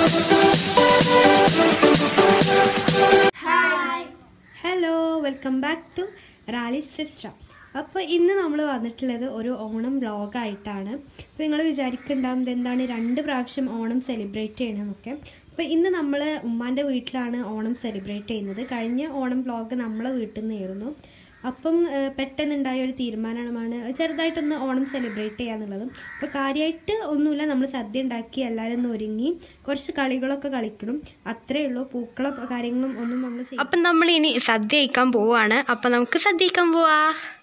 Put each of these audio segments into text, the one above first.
hello welcome back to റാലി sister അപ്പോൾ ഇന്ന് നമ്മൾ വന്നിട്ടുള്ളത് ഒരു ഓണം വ്ളോഗായിട്ടാണ് അപ്പോൾ നിങ്ങൾ വിചാരിക്കുന്നുണ്ടാവും ഇതെന്താണ് രണ്ട് പ്രാവശ്യം ഓണം സെലിബ്രേറ്റ് ചെയ്യണമെന്നൊക്കെ അപ്പോൾ ഇന്ന് നമ്മൾ ഉമ്മാൻ്റെ വീട്ടിലാണ് ഓണം സെലിബ്രേറ്റ് ചെയ്യുന്നത് കഴിഞ്ഞ ഓണം വ്ളോഗ് നമ്മളെ വീട്ടിൽ നിന്നായിരുന്നു അപ്പം ഏഹ്, പെട്ടെന്നുണ്ടായ ഒരു തീരുമാനമാണ് ചെറുതായിട്ടൊന്ന് ഓണം സെലിബ്രേറ്റ് ചെയ്യാന്നുള്ളത് അപ്പോൾ കാര്യമായിട്ട് ഒന്നുമില്ല നമ്മൾ സദ്യ ഉണ്ടാക്കി എല്ലാവരും ഒന്ന് ഒരുങ്ങി കുറച്ച് കളികളൊക്കെ കളിക്കണം അത്രേ ഉള്ളൂ പൂക്കളോ കാര്യങ്ങളും ഒന്നും നമ്മൾ ചെയ്യും അപ്പം നമ്മൾ ഇനി സദ്യ കഴിക്കാൻ പോവാണ് അപ്പം നമുക്ക് സദ്യ കഴിക്കാൻ പോവാ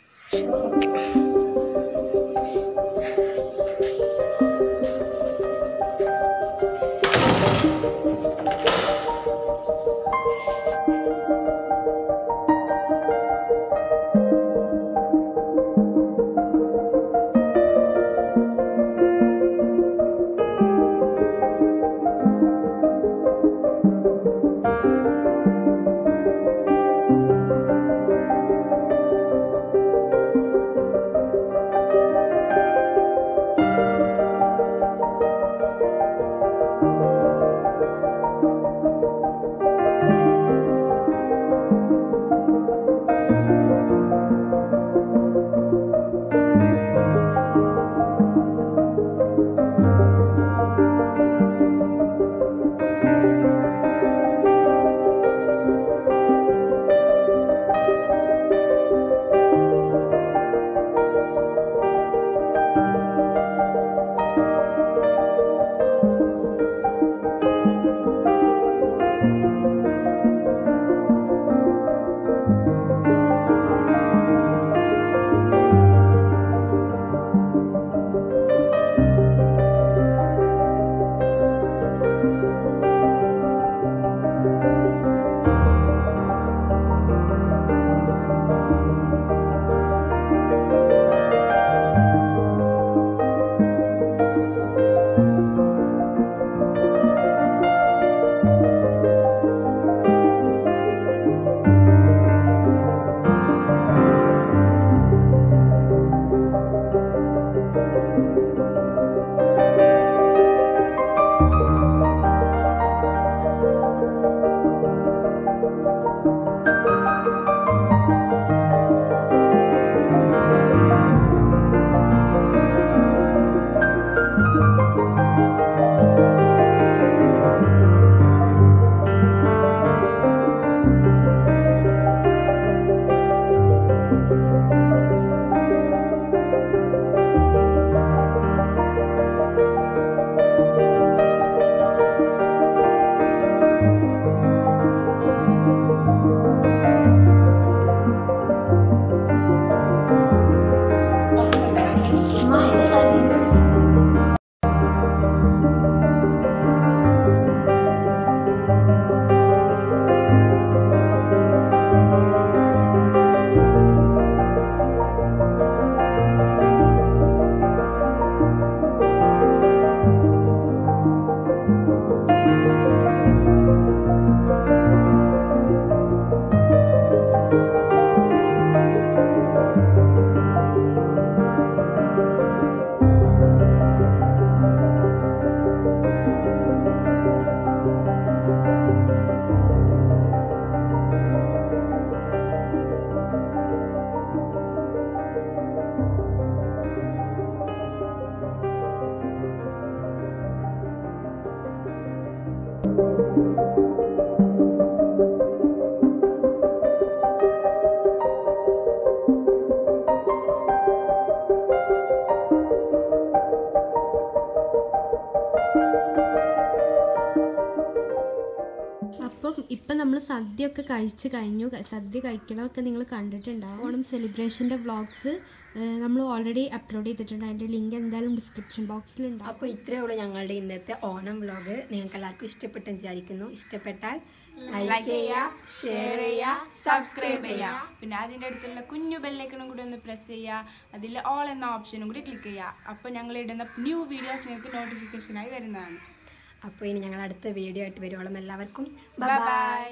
അപ്പം ഇപ്പം നമ്മൾ സദ്യ ഒക്കെ കഴിച്ച് കഴിഞ്ഞു ക- സദ്യ കഴിക്കണമൊക്കെ നിങ്ങൾ കണ്ടിട്ടുണ്ടാവും ഓണം സെലിബ്രേഷൻ്റെ വ്ളോഗ്സ് നമ്മൾ ഓൾറെഡി അപ്ലോഡ് ചെയ്തിട്ടുണ്ട് അതിൻ്റെ ലിങ്ക് എന്തായാലും ഡിസ്ക്രിപ്ഷൻ ബോക്സിലുണ്ടാവും അപ്പോൾ ഇത്രയേ ഉള്ളൂ ഞങ്ങളുടെ ഇന്നത്തെ ഓണം വ്ലോഗ് നിങ്ങൾക്ക് എല്ലാവർക്കും ഇഷ്ടപ്പെട്ടെന്ന് വിചാരിക്കുന്നു ഇഷ്ടപ്പെട്ടാൽ ലൈക്ക് ചെയ്യുക ഷെയർ ചെയ്യുക സബ്സ്ക്രൈബ് ചെയ്യുക പിന്നെ അതിൻ്റെ അടുത്തുള്ള കുഞ്ഞു ബെല്ലൈക്കണും കൂടി ഒന്ന് പ്രസ് ചെയ്യുക അതിൽ ഓൾ എന്ന ഓപ്ഷനും കൂടി ക്ലിക്ക് ചെയ്യുക അപ്പോൾ ഞങ്ങൾ ഇടുന്ന ന്യൂ വീഡിയോസ് നിങ്ങൾക്ക് നോട്ടിഫിക്കേഷനായി വരുന്നതാണ് അപ്പോൾ ഇനി ഞങ്ങൾ അടുത്ത വീഡിയോ ആയിട്ട് വരുവോളം എല്ലാവർക്കും ബൈ ബൈ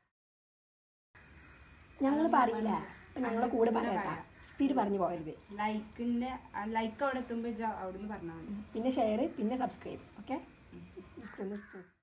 ഞങ്ങൾ പറയില്ല അപ്പം ഞങ്ങളെ കൂടെ പറയട്ടാ സ്പീഡ് പറഞ്ഞു പോകരുത് ലൈക്കിൻ്റെ ലൈക്ക് അവിടെ എത്തുമ്പോൾ അവിടുന്ന് പറഞ്ഞാൽ മതി പിന്നെ ഷെയർ പിന്നെ സബ്സ്ക്രൈബ് ഓക്കെ